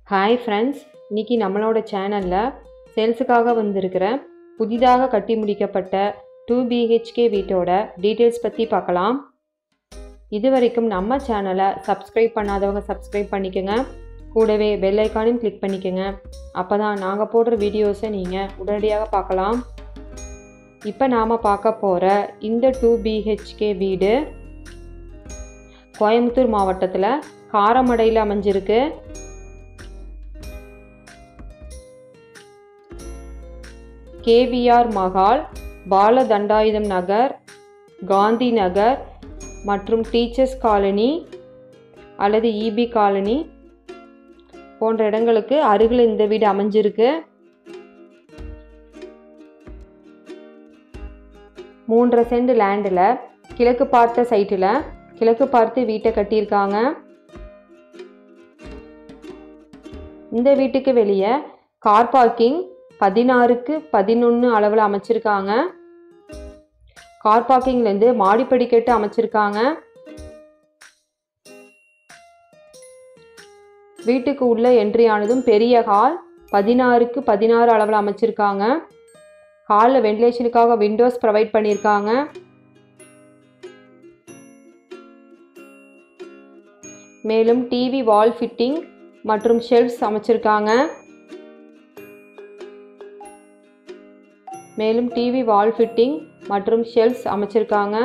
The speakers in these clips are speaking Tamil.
ஹாய் ஃப்ரெண்ட்ஸ் இன்னைக்கு நம்மளோட சேனலில் சேல்ஸுக்காக வந்திருக்கிற புதிதாக கட்டி முடிக்கப்பட்ட டூ பிஹெச்கே வீட்டோட டீட்டெயில்ஸ் பற்றி பார்க்கலாம் இது வரைக்கும் நம்ம சேனலை சப்ஸ்கிரைப் பண்ணாதவங்க சப்ஸ்கிரைப் பண்ணிக்கோங்க கூடவே பெல் ஐக்கானையும் கிளிக் பண்ணிக்கோங்க அப்போ தான் நாங்கள் போடுற வீடியோஸை நீங்கள் உடனடியாக பார்க்கலாம் இப்போ நாம் பார்க்க போகிற இந்த டூ பிஹெச்கே வீடு கோயம்புத்தூர் மாவட்டத்தில் காரமடையில் அமைஞ்சிருக்கு கேவிஆர் மகால் பாலதண்டாயுதம் நகர் காந்தி நகர் மற்றும் டீச்சர்ஸ் காலனி அல்லது இபி காலனி போன்ற இடங்களுக்கு அருகில் இந்த வீடு அமைஞ்சிருக்கு மூன்றரை சென்ட் லேண்டில் கிழக்கு பார்த்த சைட்டில் கிழக்கு பார்த்து வீட்டை கட்டியிருக்காங்க இந்த வீட்டுக்கு வெளியே கார் பார்க்கிங் பதினாறுக்கு பதினொன்று அளவில் அமைச்சிருக்காங்க கார் பார்க்கிங்லேருந்து மாடிப்படிக்கட்டு அமைச்சிருக்காங்க வீட்டுக்கு உள்ள என்ட்ரி ஆனதும் பெரிய ஹால் பதினாறுக்கு பதினாறு அளவில் அமைச்சிருக்காங்க ஹாலில் வென்டிலேஷனுக்காக விண்டோஸ் ப்ரொவைட் பண்ணியிருக்காங்க மேலும் டிவி வால் ஃபிட்டிங் மற்றும் ஷெல்ஃப்ஸ் அமைச்சிருக்காங்க மேலும் டிவி வால் ஃபிட்டிங் மற்றும் ஷெல்ஃப்ஸ் அமைச்சிருக்காங்க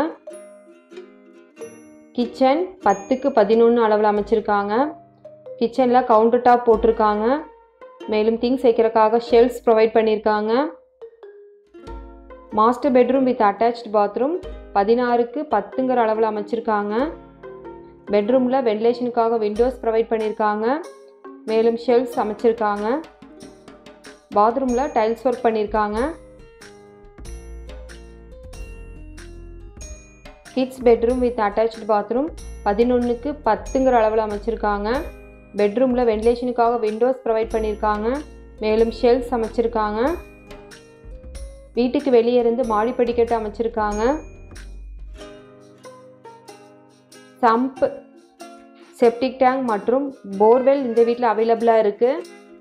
கிச்சன் பத்துக்கு பதினொன்று அளவில் அமைச்சிருக்காங்க கிச்சனில் கவுண்டர் டாப் போட்டிருக்காங்க மேலும் திங்ஸ் வைக்கிறதுக்காக ஷெல்ஃப்ஸ் ப்ரொவைட் பண்ணியிருக்காங்க master bedroom with attached bathroom பதினாறுக்கு பத்துங்கிற அளவில் அமைச்சிருக்காங்க பெட்ரூமில் வென்டிலேஷனுக்காக விண்டோஸ் ப்ரொவைட் பண்ணியிருக்காங்க மேலும் ஷெல்ஃப்ஸ் அமைச்சிருக்காங்க பாத்ரூமில் டைல்ஸ் ஒர்க் பண்ணியிருக்காங்க kids bedroom with attached bathroom பதினொன்றுக்கு பத்துங்கிற அளவில் அமைச்சிருக்காங்க பெட்ரூமில் வென்டிலேஷனுக்காக விண்டோஸ் ப்ரொவைட் பண்ணியிருக்காங்க மேலும் ஷெல்ஃப்ஸ் அமைச்சிருக்காங்க வீட்டுக்கு வெளியே இருந்து மாடி படிக்கட்டு அமைச்சிருக்காங்க சம்ப் செப்டிக் டேங்க் மற்றும் போர்வெல் இந்த வீட்டில் அவைலபிளாக இருக்குது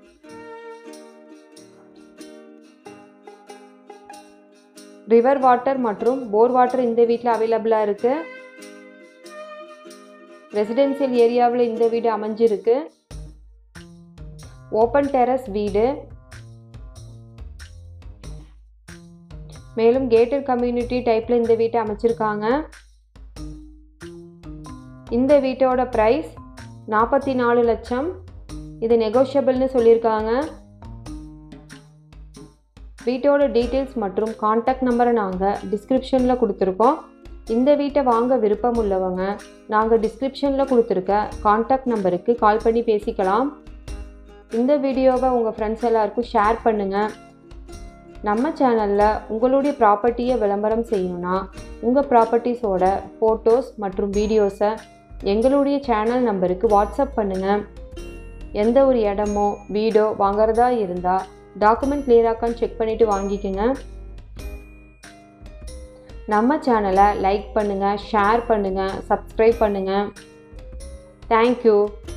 ரிவர் வாட்டர் மற்றும் போர் வாட்டர் இந்த வீட்டில் அவைலபிளாக இருக்குது ரெசிடென்சியல் ஏரியாவில் இந்த வீடு அமைஞ்சிருக்கு ஓப்பன் டெரஸ் வீடு மேலும் கேட்டட் கம்யூனிட்டி டைப்பில் இந்த வீட்டை அமைச்சிருக்காங்க இந்த வீட்டோட ப்ரைஸ் நாற்பத்தி நாலு லட்சம் இது நெகோஷியபிள்னு சொல்லியிருக்காங்க வீட்டோட டீட்டெயில்ஸ் மற்றும் காண்டாக்ட் நம்பரை நாங்கள் டிஸ்கிரிப்ஷனில் கொடுத்துருக்கோம் இந்த வீட்டை வாங்க விருப்பம் உள்ளவங்க நாங்கள் டிஸ்கிரிப்ஷனில் கொடுத்துருக்க காண்டாக்ட் நம்பருக்கு கால் பண்ணி பேசிக்கலாம் இந்த வீடியோவை உங்கள் ஃப்ரெண்ட்ஸ் எல்லாருக்கும் ஷேர் பண்ணுங்கள் நம்ம சேனலில் உங்களுடைய ப்ராப்பர்ட்டியை விளம்பரம் செய்யணும்னா உங்கள் ப்ராப்பர்ட்டிஸோட ஃபோட்டோஸ் மற்றும் வீடியோஸை எங்களுடைய சேனல் நம்பருக்கு வாட்ஸ்அப் பண்ணுங்கள் எந்த ஒரு இடமோ வீடோ வாங்குறதா இருந்தால் டாக்குமெண்ட் கிளியராக்கான்னு செக் பண்ணிவிட்டு வாங்கிக்கோங்க நம்ம சேனலை லைக் பண்ணுங்கள் ஷேர் பண்ணுங்கள் சப்ஸ்கிரைப் பண்ணுங்கள் தேங்க்யூ